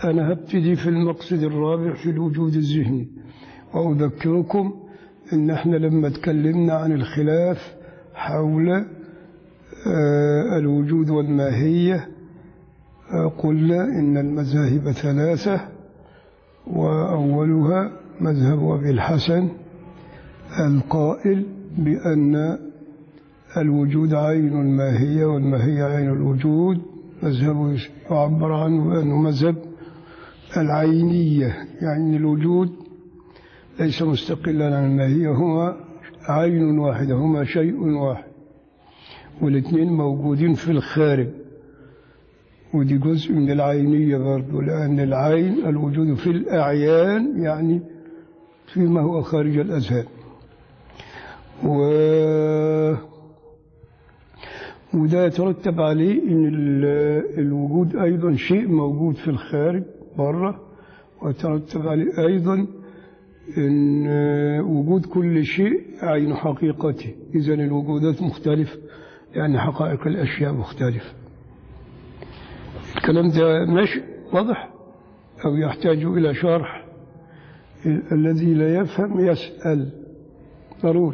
أنا هبتدي في المقصد الرابع في الوجود الذهني وأذكركم إن إحنا لما تكلمنا عن الخلاف حول آه، الوجود والماهية آه، قلنا إن المذاهب ثلاثة وأولها مذهب أبي الحسن القائل بأن الوجود عين الماهية والماهية عين الوجود مذهب يعبر عنه بأنه مذهب العينية يعني الوجود ليس مستقلا عن الماهية هما عين واحدة هما شيء واحد والاثنين موجودين في الخارج ودي جزء من العينية برضه لأن العين الوجود في الأعيان يعني فيما هو خارج الأذهان و... وده يترتب عليه ان ال- الوجود ايضا شيء موجود في الخارج بره ويترتب عليه ايضا ان وجود كل شيء عين حقيقته اذا الوجودات مختلفه لان حقائق الاشياء مختلفه الكلام ده ماشي واضح او يحتاج الى شرح ال- الذي لا يفهم يسال ضروري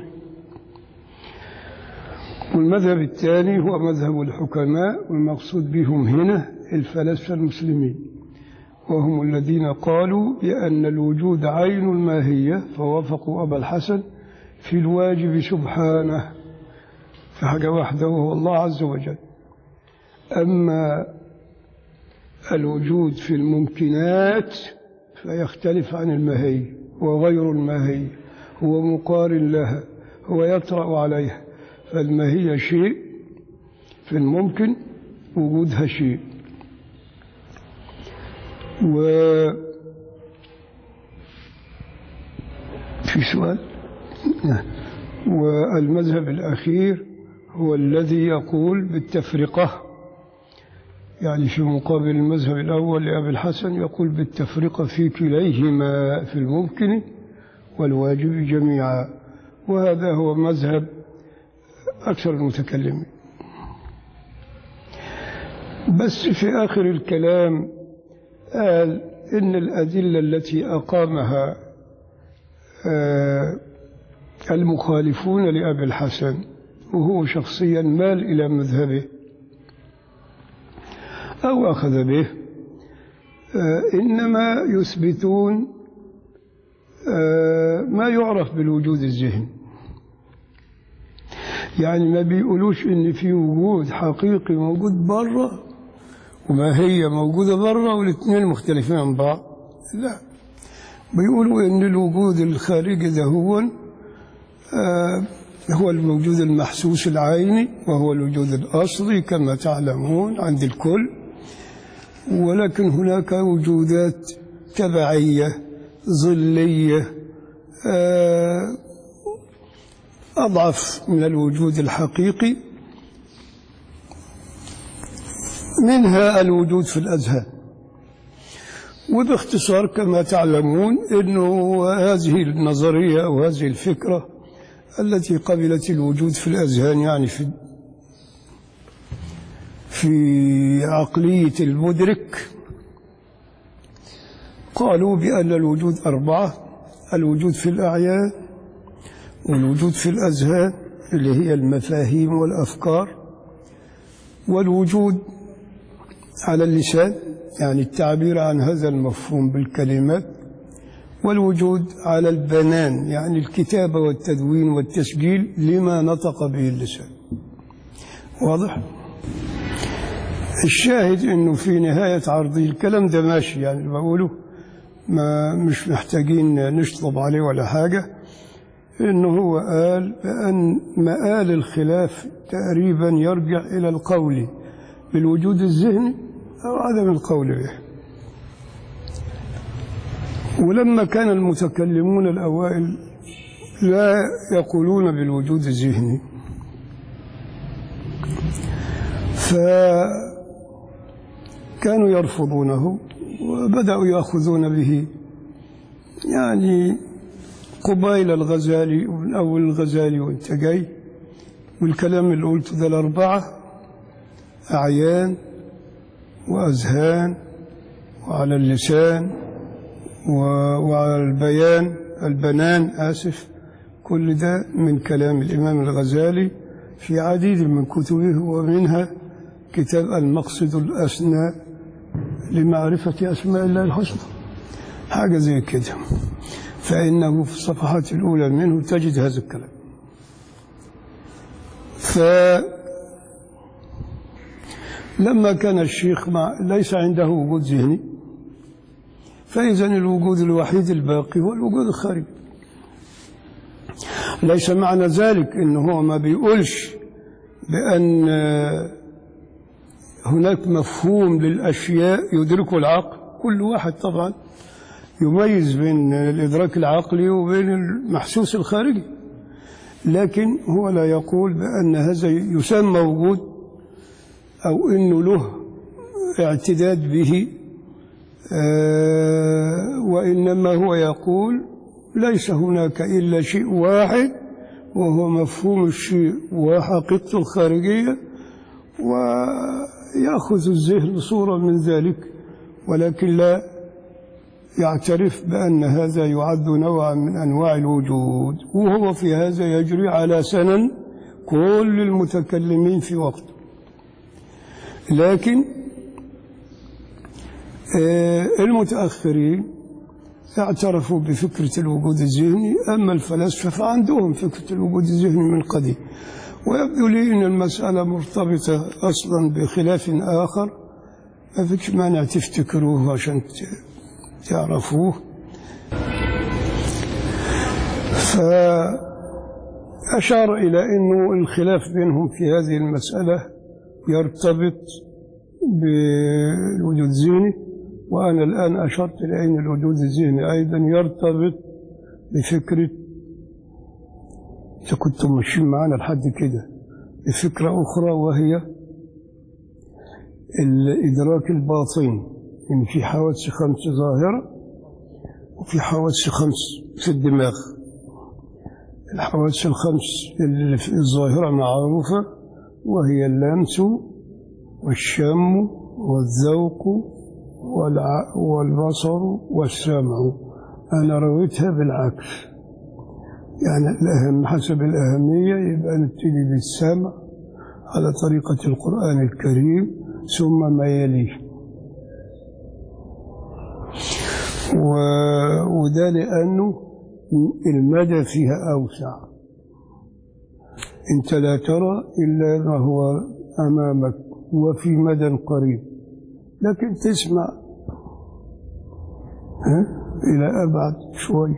والمذهب الثاني هو مذهب الحكماء والمقصود بهم هنا الفلاسفة المسلمين وهم الذين قالوا بأن الوجود عين الماهية فوافقوا أبا الحسن في الواجب سبحانه في حاجة واحدة وهو الله عز وجل أما الوجود في الممكنات فيختلف عن الماهية وغير الماهية هو مقارن لها هو يطرأ عليها فالماهية شيء في الممكن وجودها شيء و في سؤال نعم. والمذهب الأخير هو الذي يقول بالتفرقة يعني في مقابل المذهب الأول لأبي الحسن يقول بالتفرقة في كليهما في الممكن والواجب جميعا وهذا هو مذهب أكثر المتكلمين بس في آخر الكلام قال إن الأدلة التي أقامها آه، المخالفون لأبي الحسن وهو شخصيا مال إلى مذهبه أو أخذ به آه، إنما يثبتون آه، ما يعرف بالوجود الذهني يعني ما بيقولوش ان في وجود حقيقي موجود بره وما هي موجوده بره والاثنين مختلفين عن بعض لا بيقولوا ان الوجود الخارجي ده هو آه هو الوجود المحسوس العيني وهو الوجود الاصلي كما تعلمون عند الكل ولكن هناك وجودات تبعيه ظليه آه أضعف من الوجود الحقيقي منها الوجود في الأذهان وباختصار كما تعلمون أنه هذه النظرية أو هذه الفكرة التي قبلت الوجود في الأذهان يعني في في عقلية المدرك قالوا بأن الوجود أربعة الوجود في الأعيان والوجود في الأذهان اللي هي المفاهيم والأفكار والوجود على اللسان يعني التعبير عن هذا المفهوم بالكلمات والوجود على البنان يعني الكتابة والتدوين والتسجيل لما نطق به اللسان واضح؟ الشاهد انه في نهاية عرضي الكلام ده ماشي يعني بقوله ما مش محتاجين نشطب عليه ولا حاجة انه هو قال بأن مآل الخلاف تقريبا يرجع إلى القول بالوجود الذهني أو عدم القول به ولما كان المتكلمون الأوائل لا يقولون بالوجود الذهني فكانوا يرفضونه وبدأوا يأخذون به يعني قبيل الغزالي ومن أول الغزالي وانت جاي والكلام اللي قلته ده الأربعة أعيان وأذهان وعلى اللسان و- وعلى البيان البنان آسف كل ده من كلام الإمام الغزالي في عديد من كتبه ومنها كتاب المقصد الأسنى لمعرفة أسماء الله الحسنى حاجة زي كده فإنه في الصفحات الأولى منه تجد هذا الكلام فلما كان الشيخ مع ليس عنده وجود ذهني فإذا الوجود الوحيد الباقي هو الوجود الخارجي ليس معنى ذلك إنه هو ما بيقولش بأن هناك مفهوم للأشياء يدركه العقل كل واحد طبعا يميز بين الإدراك العقلي وبين المحسوس الخارجي لكن هو لا يقول بأن هذا يسمى وجود أو أنه له اعتداد به آه، وإنما هو يقول ليس هناك إلا شيء واحد وهو مفهوم الشيء وحقيقته الخارجية ويأخذ الذهن صورة من ذلك ولكن لا يعترف بأن هذا يعد نوعا من أنواع الوجود وهو في هذا يجري على سنن كل المتكلمين في وقته لكن آه، المتأخرين اعترفوا بفكرة الوجود الذهني أما الفلاسفة فعندهم فكرة الوجود الذهني من قديم ويبدو لي أن المسألة مرتبطة أصلا بخلاف آخر ما فيش مانع تفتكروه عشان ت- تعرفوه فأشار إلى أنه الخلاف بينهم في هذه المسألة يرتبط بالوجود الذهني وأنا الآن أشرت إلى أن الوجود الذهني أيضا يرتبط بفكرة إذا كنتم ماشيين معنا لحد كده بفكرة أخرى وهي الإدراك الباطني إن في حواس خمس ظاهرة وفي حواس خمس في الدماغ الحواس الخمس اللي في الظاهرة معروفة وهي اللمس والشم والذوق والع... والبصر والسمع أنا رويتها بالعكس يعني الأهم حسب الأهمية يبقى نبتدي بالسمع على طريقة القرآن الكريم ثم ما يليه و... وده لأنه المدى فيها أوسع أنت لا ترى إلا ما هو أمامك وفي مدى قريب لكن تسمع ها؟ إلى أبعد شوي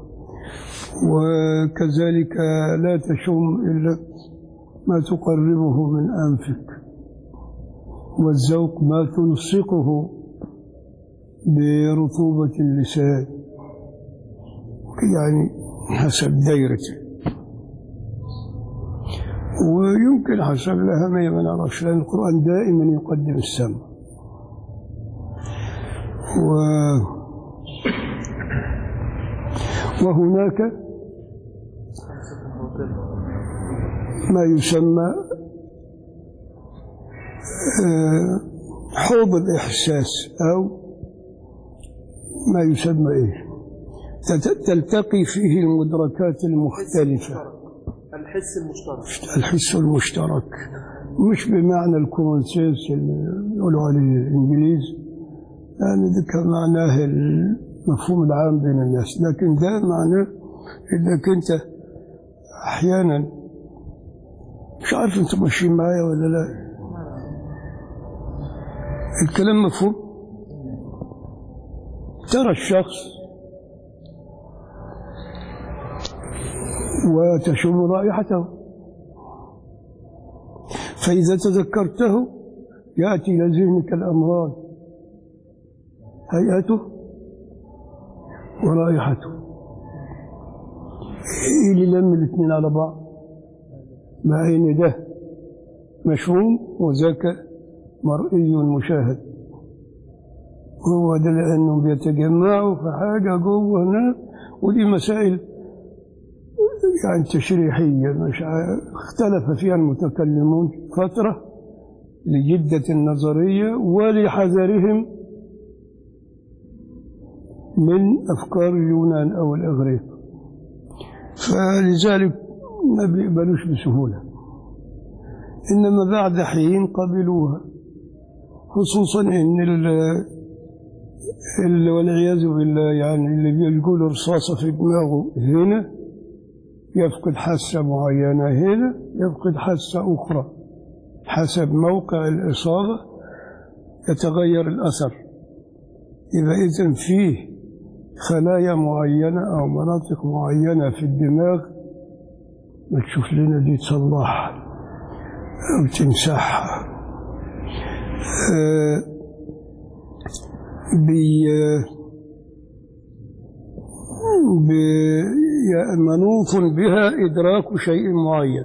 وكذلك لا تشم إلا ما تقربه من أنفك والذوق ما تلصقه برطوبة اللسان يعني حسب دايرته ويمكن حسب الأهمية ما نعرفش لأن القرآن دائما يقدم السمع و وهناك ما يسمى آه، حوض الإحساس أو ما يسمى إيه تت- تلتقي فيه المدركات المختلفة الحس المشترك الحس المشترك مش بمعنى الكومون سينس اللي يقولوا عليه الانجليز يعني ده كان معناه المفهوم العام بين الناس لكن ده معناه انك انت احيانا مش عارف انتم ماشيين معايا ولا لا الكلام مفهوم ترى الشخص وتشم رائحته فإذا تذكرته يأتي إلى ذهنك الأمراض هيئته ورائحته إيه اللي لم الاثنين على بعض مع إن ده مشموم وذاك مرئي مشاهد هو ده لأنهم بيتجمعوا في حاجة جوه هناك ودي مسائل يعني تشريحية مش ع- اختلف فيها المتكلمون فترة لجدة النظرية ولحذرهم من أفكار اليونان أو الإغريق فلذلك ما بيقبلوش بسهولة إنما بعد حين قبلوها خصوصا إن ال ال- والعياذ بالله يعني اللي بيلقوا له رصاصة في دماغه هنا يفقد حاسة معينة هنا يفقد حاسة أخرى حسب موقع الإصابة يتغير الأثر يبقى إذن فيه خلايا معينة أو مناطق معينة في الدماغ ما تشوف لنا دي تصلحها أو تمسحها آه، بي بي- يا- منوط بها إدراك شيء معين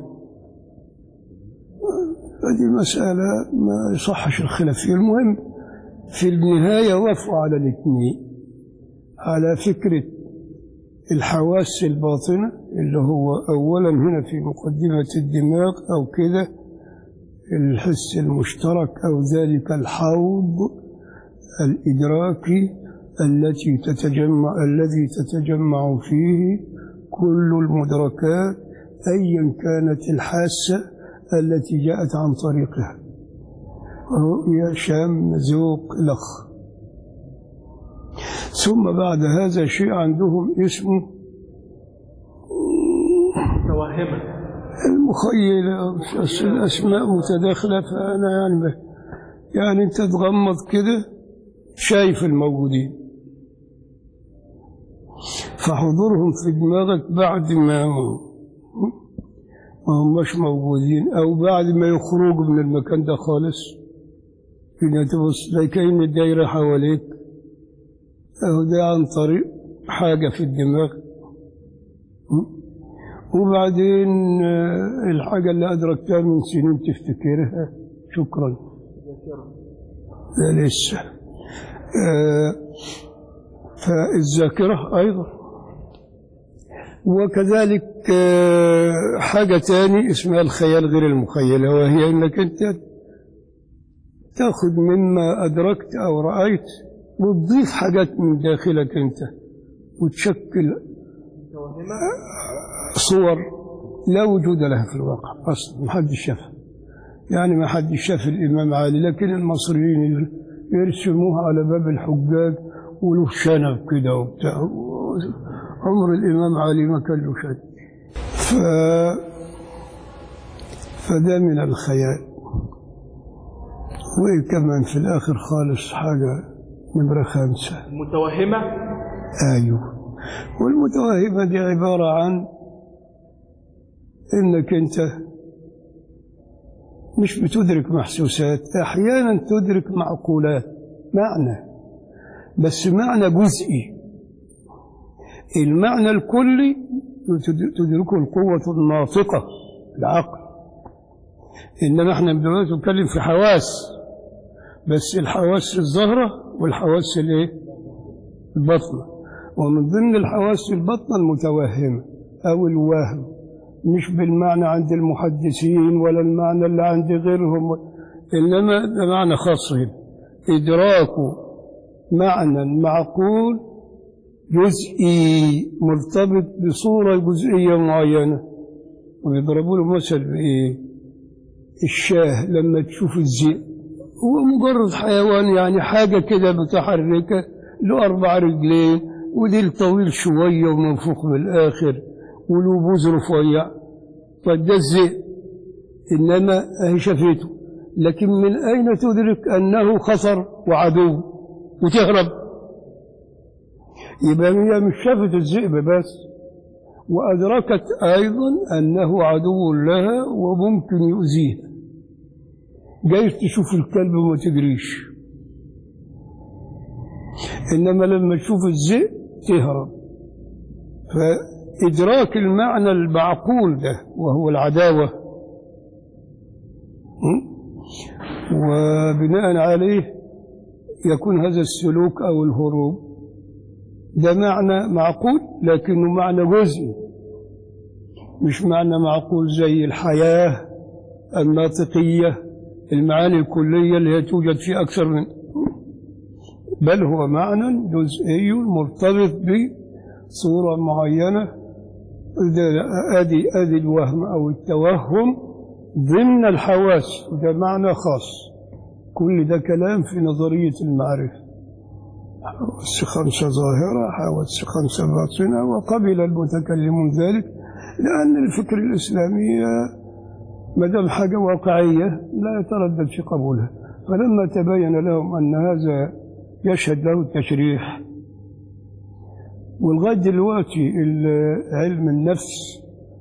هذه مسألة ما يصحش الخلاف فيها المهم في النهاية وافقوا على الاثنين على فكرة الحواس الباطنة اللي هو أولا هنا في مقدمة الدماغ أو كده الحس المشترك أو ذلك الحوض الإدراكي التي تتجمع الذي تتجمع فيه كل المدركات أيا كانت الحاسة التي جاءت عن طريقها رؤية شم ذوق لخ ثم بعد هذا شيء عندهم اسمه توهمة المخيلة أصل الأسماء متداخلة فأنا يعني ب- يعني أنت تغمض كده شايف الموجودين فحضورهم في دماغك بعد ما ما هماش موجودين أو بعد ما يخرجوا من المكان ده خالص إذا تبص تلاقي كأن الدايرة حواليك أهو ده عن طريق حاجة في الدماغ وبعدين آه، الحاجة اللي أدركتها من سنين تفتكرها شكرا لا لسه آه، فالذاكرة أيضا وكذلك آه، حاجة تاني اسمها الخيال غير المخيلة وهي أنك أنت تأخذ مما أدركت أو رأيت وتضيف حاجات من داخلك أنت وتشكل صور لا وجود لها في الواقع أصلا ما حدش شافها يعني ما حدش شاف الإمام علي لكن المصريين يرسموها على باب الحجاج وله شنب كده وبتاع عمر الإمام علي ما كان له شنب ف... فده من الخيال وإيه كمان في الآخر خالص حاجة نمرة خمسة المتوهمة أيوه والمتوهمة دي عبارة عن إنك أنت مش بتدرك محسوسات أحيانا تدرك معقولات معنى بس معنى جزئي المعنى الكلي تدركه القوة الناطقة العقل إنما احنا دلوقتي بنتكلم في حواس بس الحواس الظاهرة والحواس الايه؟ الباطنة ومن ضمن الحواس الباطنة المتوهمة أو الوهم مش بالمعنى عند المحدثين ولا المعنى اللي عند غيرهم إنما ده معنى خاص هنا إدراك معنى معقول جزئي مرتبط بصورة جزئية معينة ويضربوا له مثل بإيه الشاه لما تشوف الذئب هو مجرد حيوان يعني حاجة كده متحركة له أربع رجلين وديل طويل شوية ومنفوخ بالآخر وله بوز رفيع طيب ده الذئب إنما أهي شافته لكن من أين تدرك أنه خطر وعدو وتهرب يبقى هي مش شافت الذئب بس وأدركت أيضا أنه عدو لها وممكن يؤذيها جايز تشوف الكلب وما تجريش إنما لما تشوف الذئب تهرب فإدراك المعنى المعقول ده وهو العداوة وبناء عليه يكون هذا السلوك أو الهروب ده معنى معقول لكنه معنى جزئي مش معنى معقول زي الحياة الناطقية المعاني الكلية اللي هي توجد في أكثر من بل هو معنى جزئي مرتبط بصورة معينة إذا أدي أدي الوهم أو التوهم ضمن الحواس وده معنى خاص كل ده كلام في نظرية المعرفة حواس خمسة ظاهرة حواس خمسة باطنة وقبل المتكلمون ذلك لأن الفكر الإسلامي ما دام حاجة واقعية لا يتردد في قبولها فلما تبين لهم أن هذا يشهد له التشريح ولغاية دلوقتي ال- علم النفس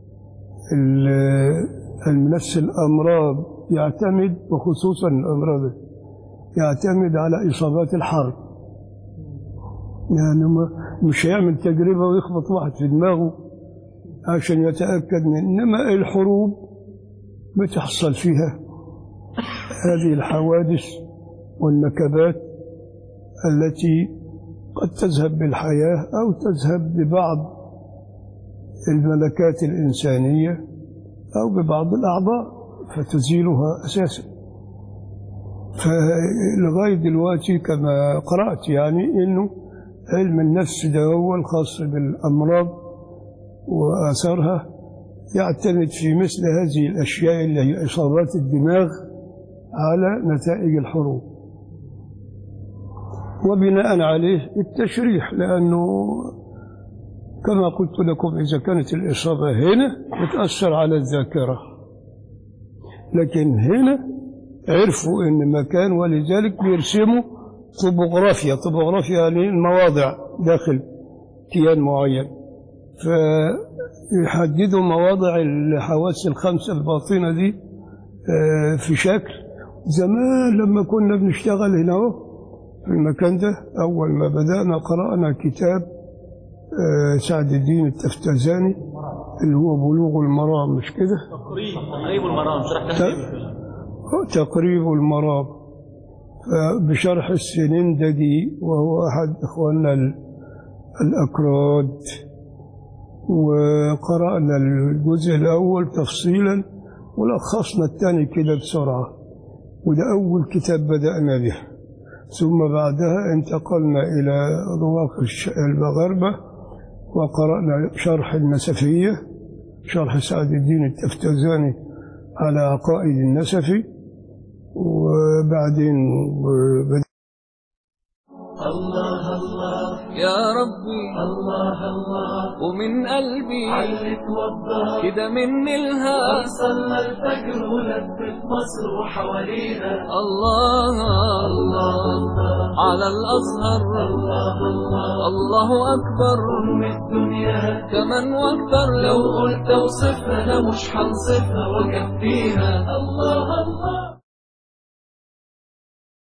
ال- علم نفس الأمراض يعتمد وخصوصا الأمراض يعتمد على إصابات الحرب يعني ما- مش هيعمل تجربة ويخبط واحد في دماغه عشان يتأكد من إنما الحروب بتحصل فيها هذه الحوادث والنكبات التي قد تذهب بالحياة أو تذهب ببعض الملكات الإنسانية أو ببعض الأعضاء فتزيلها أساسا فلغاية دلوقتي كما قرأت يعني أنه علم النفس ده هو الخاص بالأمراض وآثارها يعتمد في مثل هذه الأشياء اللي هي إصابات الدماغ على نتائج الحروب وبناء عليه التشريح لأنه كما قلت لكم إذا كانت الإصابة هنا بتأثر على الذاكرة لكن هنا عرفوا إن مكان ولذلك بيرسموا طبوغرافيا طبوغرافيا يعني المواضع داخل كيان معين فيحددوا مواضع الحواس الخمسة الباطنة دي آه، في شكل زمان لما كنا بنشتغل هنا أهو في المكان ده أول ما بدأنا قرأنا كتاب آه، سعد الدين التفتزاني اللي هو بلوغ المرام مش كده تقريب تقريب المرام شرح تهذيب تقريب المرام بشرح السنندجي وهو أحد إخواننا ال- الأكراد وقرأنا الجزء الأول تفصيلا ولخصنا الثاني كده بسرعة وده أول كتاب بدأنا به ثم بعدها انتقلنا إلى رواق الش- المغاربة وقرأنا شرح النسفية شرح سعد الدين التفتزاني على عقائد النسفي وبعدين بدأ يا ربي الله الله ومن قلبي علت وضح كده مني الها صلى الفجر ولفت مصر وحوالينا الله الله على الأزهر الله الله الله أكبر أم الدنيا كمان واكتر لو لو قلت اوصفها انا مش هنصفها وكفيها الله الله